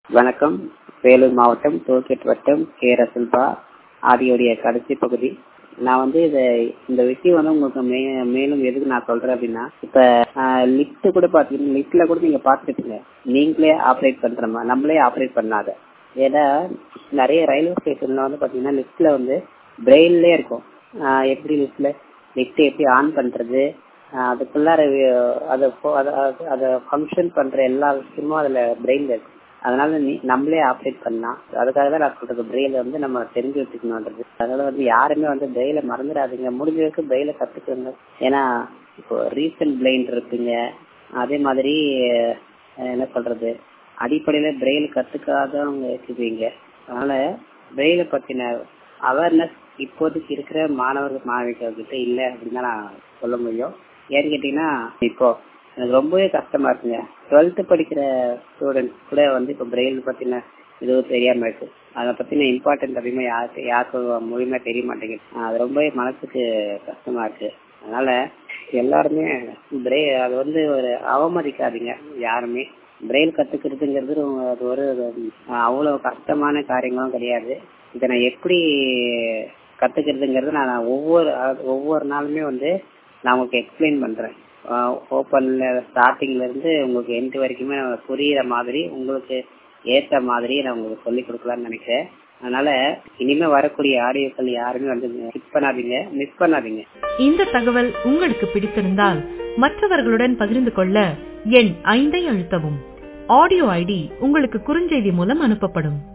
வணக்கம் வேலூர் மாவட்டம் டோல்கேட் வட்டம் கே ரசுல்பா ஆடியோடைய கடைசி பகுதி நான் வந்து இதை இந்த விஷயம் வந்து உங்களுக்கு மே மேலும் எதுக்கு நான் சொல்றேன் அப்படின்னா இப்ப லிஃப்ட் கூட பாத்தீங்கன்னா லிஃப்ட்ல கூட நீங்க பாத்துருப்பீங்க நீங்களே ஆப்ரேட் பண்ற மாதிரி நம்மளே ஆப்ரேட் பண்ணாத ஏன்னா நிறைய ரயில்வே ஸ்டேஷன்ல வந்து பாத்தீங்கன்னா லிஃப்ட்ல வந்து பிரெயின்லயே இருக்கும் ஆஹ் எப்படி லிஃப்ட்ல லிஃப்ட் எப்படி ஆன் பண்றது அதுக்குள்ளார அதை அதை ஃபங்க்ஷன் பண்ற எல்லா விஷயமும் அதுல பிரெயின்ல இருக்கு அதனால நீ நம்மளே ஆப்ரேட் பண்ணலாம் அதுக்காக தான் நான் சொல்றது பிரெயில வந்து நம்ம தெரிஞ்சு வச்சுக்கணும்ன்றது அதனால வந்து யாருமே வந்து பிரெயில மறந்துடாதீங்க முடிஞ்ச வரைக்கும் பிரெயில கத்துக்கோங்க ஏன்னா இப்போ ரீசன்ட் பிரெயின் இருக்குங்க அதே மாதிரி என்ன சொல்றது அடிப்படையில பிரெயில் கத்துக்காதவங்க இருக்குவீங்க அதனால பிரெயில பத்தின அவேர்னஸ் இப்போதைக்கு இருக்கிற மாணவர்கள் மாணவிகள் கிட்ட இல்ல அப்படின்னு தான் நான் சொல்ல முடியும் ஏன்னு கேட்டீங்கன்னா இப்போ எனக்கு ரொம்பவே கஷ்டமா இருக்குங்க டுவெல்த் படிக்கிற ஸ்டூடெண்ட்ஸ் கூட வந்து இப்போ பிரெயில் பத்தின இதுவும் தெரியாம இருக்கு அதை பத்தின இம்பார்ட்டன்ட் அதிகமா யாருக்கு யாருக்கும் முழுமையா தெரிய மாட்டேங்குது அது ரொம்பவே மனசுக்கு கஷ்டமா இருக்கு அதனால எல்லாருமே பிரே அது வந்து ஒரு அவமதிக்காதீங்க யாருமே பிரெயில் கத்துக்கிறதுங்கிறது அது ஒரு அவ்வளவு கஷ்டமான காரியங்களும் கிடையாது இதை நான் எப்படி கத்துக்கிறதுங்கிறது நான் ஒவ்வொரு ஒவ்வொரு நாளுமே வந்து நான் உங்களுக்கு எக்ஸ்பிளைன் பண்றேன் ஓப்பன்ல ஸ்டார்டிங்ல இருந்து உங்களுக்கு எண்ட் வரைக்குமே புரியுற மாதிரி உங்களுக்கு ஏத்த மாதிரி நான் உங்களுக்கு சொல்லி கொடுக்கலாம்னு நினைக்கிறேன் அதனால இனிமே வரக்கூடிய ஆடியோக்கள் யாருமே வந்து மிஸ் பண்ணாதீங்க மிஸ் பண்ணாதீங்க இந்த தகவல் உங்களுக்கு பிடித்திருந்தால் மற்றவர்களுடன் பகிர்ந்து கொள்ள எண் ஐந்தை அழுத்தவும் ஆடியோ ஐடி உங்களுக்கு குறுஞ்செய்தி மூலம் அனுப்பப்படும்